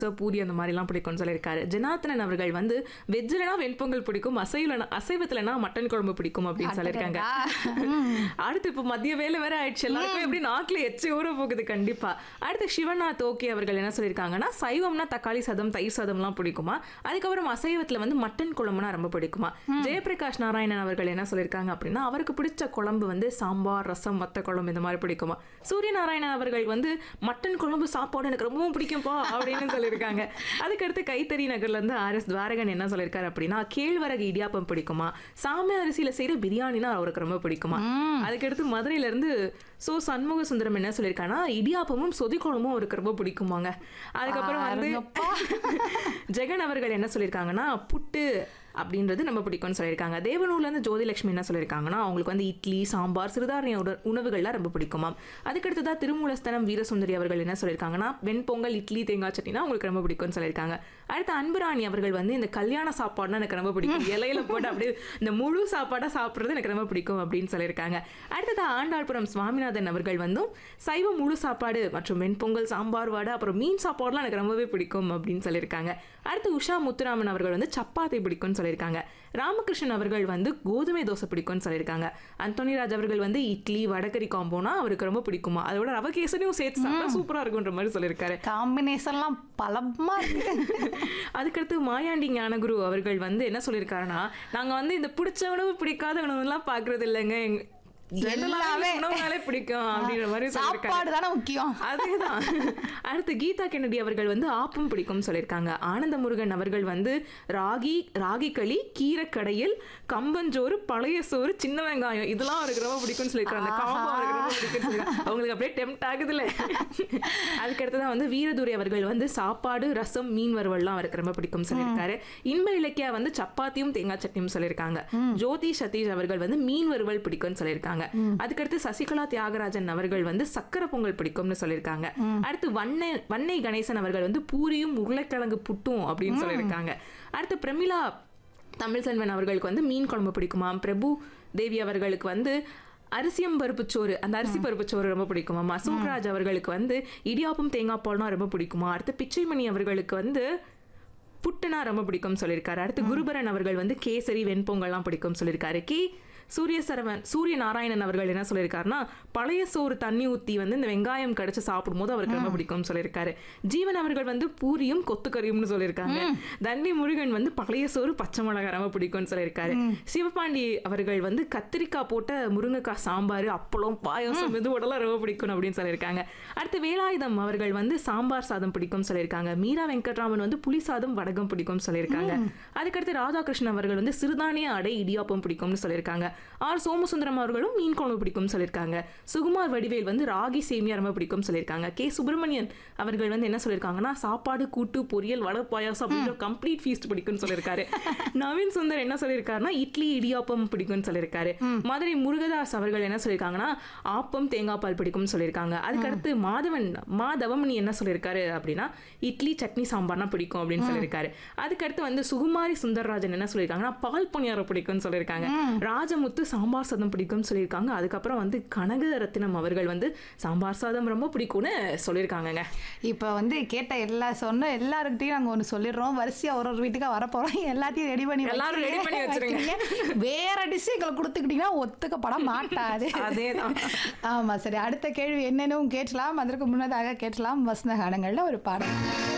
பூரி அந்த மாதிரிலாம் பிடிக்கும்னு சொல்லியிருக்காரு ஜனார்த்தனன் அவர்கள் வந்து வெஜ்லனா வெண்பொங்கல் பிடிக்கும் அசைவலனா அசைவத்துலனா மட்டன் குழம்பு பிடிக்கும் அப்படின்னு சொல்லியிருக்காங்க அடுத்து இப்போ மதிய வேலை வேற ஆயிடுச்சு எல்லாருக்கும் எப்படி நாக்குல எச்சி ஊற போகுது கண்டிப்பா அடுத்து சிவநாத் ஓகே அவர்கள் என்ன சொல்லியிருக்காங்கன்னா சைவம்னா தக்காளி சாதம் தயிர் சாதம்லாம் பிடிக்குமா அதுக்கப்புறம் அசைவத்துல வந்து மட்டன் குழம்புனா ரொம்ப பிடிக்குமா ஜெயபிரகாஷ் நாராயணன் அவர்கள் என்ன சொல்லியிருக்காங்க அப்படின்னா அவருக்கு பிடிச்ச குழம்பு வந்து சாம்பார் ரசம் வத்த குழம்பு இந்த மாதிரி பிடிக்குமா சூரிய நாராயணன் அவர்கள் வந்து மட்டன் குழம்பு சாப்பாடு எனக்கு ரொம்பவும் பிடிக்கும்பா அப்படின்னு சொல்லியிருக்காங்க அதுக்கடுத்து கைத்தறி நகர்ல இருந்து ஆர் எஸ் துவாரகன் என்ன சொல்லியிருக்காரு அப்படின்னா கேழ்வரகு இடியாப்பம் பிடிக்குமா சாமி அரிசியில செய்யற பிரியாணினா அவருக்கு ரொம்ப பிடிக்குமா அதுக்கடுத்து மதுரையில இருந்து சோ சண்முக சுந்தரம் என்ன சொல்லியிருக்காங்கன்னா இடியாப்பமும் சொதி குழம்பும் அவருக்கு ரொம்ப பிடிக்குமாங்க அதுக்கப்புறம் வந்து ஜெகன் அவர்கள் என்ன சொல்லியிருக்காங்கன்னா புட்டு அப்படின்றது நம்ம பிடிக்கும்னு சொல்லியிருக்காங்க தேவனூர்ல இருந்து ஜோதிலட்சுமி என்ன சொல்லியிருக்காங்கன்னா அவங்களுக்கு வந்து இட்லி சாம்பார் சிறுதானிய உட- உணவுகள்லாம் ரொம்ப பிடிக்குமாம் அதுக்கடுத்ததா திருமூலஸ்தனம் வீரசுந்தரி அவர்கள் என்ன சொல்லியிருக்காங்கன்னா வெண்பொங்கல் இட்லி தேங்காய் சட்னினா அவங்களுக்கு ரொம்ப பிடிக்கும்னு சொல்லியிருக்காங்க அடுத்து அன்புராணி அவர்கள் வந்து இந்த கல்யாண சாப்பாடுனா எனக்கு ரொம்ப பிடிக்கும் இலையில போட்டு அப்படியே இந்த முழு சாப்பாடா சாப்பிடுறது எனக்கு ரொம்ப பிடிக்கும் அப்படின்னு சொல்லியிருக்காங்க அடுத்ததா ஆண்டாள்புரம் சுவாமிநாதன் அவர்கள் வந்து சைவ முழு சாப்பாடு மற்றும் வெண்பொங்கல் சாம்பார் வடை அப்புறம் மீன் சாப்பாடுலாம் எனக்கு ரொம்பவே பிடிக்கும் அப்படின்னு சொல்லியிருக்காங்க அடுத்து உஷா முத்துராமன் அவர்கள் வந்து சப்பாத்தி பிடிக்கும்னு சொல்லியிருக்காங்க ராமகிருஷ்ணன் அவர்கள் வந்து கோதுமை தோசை பிடிக்கும்னு சொல்லியிருக்காங்க அந்தோனிராஜ் அவர்கள் வந்து இட்லி வடகரி காம்போனா அவருக்கு ரொம்ப பிடிக்குமா அதோட ரவ கேசரியும் சேர்த்து சாப்பிட்டா சூப்பரா இருக்குன்ற மாதிரி சொல்லியிருக்காரு காம்பினேஷன்லாம் பலமா இருக்கு அதுக்கடுத்து மாயாண்டி ஞானகுரு அவர்கள் வந்து என்ன சொல்லியிருக்காருன்னா நாங்க வந்து இந்த பிடிச்ச உணவு பிடிக்காத உணவுலாம் பாக்குறது இல்லைங்க எங்க- general ஆவே எல்லாமே. உணவுனாலே பிடிக்கும் அப்படின்ற மாதிரி சொல்லியிருக்காரு சாப்பாடு தானே முக்கியம் அதேதான் அடுத்து கீதா கென்னடி அவர்கள் வந்து ஆப்பம் பிடிக்கும்னு சொல்லியிருக்காங்க ஆனந்த முருகன் அவர்கள் வந்து ராகி ராகி களி கீரைக்கடையில் கம்பஞ்சோறு பழைய சோறு சின்ன வெங்காயம் இதெல்லாம் அவருக்கு ரொம்ப பிடிக்கும்னு சொல்லியிருக்காங்க அந்த காம்போ அவருக்கு ரொம்ப பிடிக்கும்னு சொல்லியிருக்காங்க அவங்களுக்கு அப்படியே டெம்ட் ஆகுதுல்ல அதுக்கு அடுத்ததான் வந்து வீரதுரை அவர்கள் வந்து சாப்பாடு ரசம் மீன் வறுவல்லாம் அவருக்கு ரொம்ப பிடிக்கும் சொல்லியிருக்காரு இன்ப இலக்கியா வந்து சப்பாத்தியும் தேங்காய் சட்னியும் சொல்லியிருக்காங்க ஜோதி சதீஷ் அவர்கள் வந்து மீன் வறுவல் பிடிக்கும்னு சொல்லியிருக்காங்க அதுக்கடுத்து சசிகலா தியாகராஜன் அவர்கள் வந்து சக்கரை பொங்கல் பிடிக்கும்னு சொல்லியிருக்காங்க அடுத்து வண்ணை வன்னை கணேசன் அவர்கள் வந்து பூரியும் உருளைக்கிழங்கு புட்டும் அப்படின்னு சொல்லியிருக்காங்க அடுத்து பிரமிளா தமிழ் செல்வன் அவர்களுக்கு வந்து மீன் குழம்பு பிடிக்குமா பிரபு தேவி அவர்களுக்கு வந்து அரிசியம் பருப்பு சோறு அந்த அரிசி பருப்பு சோறு ரொம்ப பிடிக்குமா மசூக்ராஜ் அவர்களுக்கு வந்து இடியாப்பம் தேங்காய் பால்னா ரொம்ப பிடிக்குமா அடுத்து பிச்சைமணி அவர்களுக்கு வந்து புட்டுனா ரொம்ப பிடிக்கும் சொல்லியிருக்காரு அடுத்து குருபரன் அவர்கள் வந்து கேசரி வெண்பொங்கல்லாம் பிடிக்கும் சொல்லியிருக்காரு கே சூரிய சரவன் சூரிய நாராயணன் அவர்கள் என்ன சொல்லியிருக்காருன்னா பழைய சோறு தண்ணி ஊத்தி வந்து இந்த வெங்காயம் கடிச்சு சாப்பிடும்போது அவருக்கு ரொம்ப பிடிக்கும்னு சொல்லியிருக்காரு ஜீவன் அவர்கள் வந்து பூரியும் கொத்துக்கறியும்னு சொல்லியிருக்காங்க தண்டி முருகன் வந்து பழைய சோறு பச்சை மிளகாய் ரொம்ப பிடிக்கும்னு சொல்லியிருக்காரு சிவபாண்டி அவர்கள் வந்து கத்திரிக்காய் போட்ட முருங்கைக்காய் சாம்பார் அப்பளம் பாயாசம் இது உடலாம் ரொம்ப பிடிக்கும் அப்படின்னு சொல்லியிருக்காங்க அடுத்து வேலாயுதம் அவர்கள் வந்து சாம்பார் சாதம் பிடிக்கும் சொல்லியிருக்காங்க மீரா வெங்கட்ராமன் வந்து புளி சாதம் வடகம் பிடிக்கும் சொல்லியிருக்காங்க அதுக்கடுத்து ராதாகிருஷ்ணன் அவர்கள் வந்து சிறுதானிய அடை இடியாப்பம் பிடிக்கும்னு சொல்லியிருக்காங்க ஆர் சோமசுந்தரம் அவர்களும் மீன் குழம்பு பிடிக்கும்னு சொல்லியிருக்காங்க சுகுமார் வடிவேல் வந்து ராகி சேமியா ரொம்ப பிடிக்கும் சொல்லியிருக்காங்க கே சுப்பிரமணியன் அவர்கள் வந்து என்ன சொல்லியிருக்காங்கன்னா சாப்பாடு கூட்டு பொரியல் வடை பாயாசம் அப்படின்ற கம்ப்ளீட் ஃபீஸ்ட் பிடிக்கும்னு சொல்லியிருக்காரு நவீன் சுந்தர் என்ன சொல்லியிருக்காருன்னா இட்லி இடியாப்பம் பிடிக்கும்னு சொல்லியிருக்காரு மதுரை முருகதாஸ் அவர்கள் என்ன சொல்லியிருக்காங்கன்னா ஆப்பம் தேங்காய் பால் பிடிக்கும்னு சொல்லியிருக்காங்க அதுக்கடுத்து மாதவன் மாதவமணி என்ன சொல்லியிருக்காரு அப்படின்னா இட்லி சட்னி சாம்பார்னா பிடிக்கும் அப்படின்னு சொல்லியிருக்காரு அதுக்கடுத்து வந்து சுகுமாரி சுந்தரராஜன் என்ன சொல்லியிருக்காங்கன்னா பால் பணியாரம் பிடிக்கும்னு சொல்லியிருக்காங்க ராஜமுத்து சாம்பார் சாதம் பிடிக்கும்னு சொல்லியிருக்காங்க அதுக்கப்புறம் வந்து கனகரத்தினம் அவர்கள் வந்து சாம்பார் சாதம் ரொம்ப பிடிக்கும்னு சொல்லியிருக்காங்கங்க இப்போ வந்து கேட்ட எல்லா சொன்ன எல்லாருக்கிட்டையும் நாங்கள் ஒன்று சொல்லிடுறோம் வரிசையாக ஒரு ஒரு வீட்டுக்கு வரப்போகிறோம் எல்லாத்தையும் ரெடி பண்ணி எல்லாரும் ready பண்ணி வச்சிருங்க. வைக்கிறீங்க. வேற டிஷ் எங்களை கொடுத்துக்கிட்டீங்கன்னா ஒத்துக்கப்பட மாட்டாது அதேதான். ஆமா சரி அடுத்த கேள்வி என்னன்னு கேட்கலாம் அதற்கு முன்னதாக கேட்கலாம் வசந்த காலங்களில் ஒரு பாடம்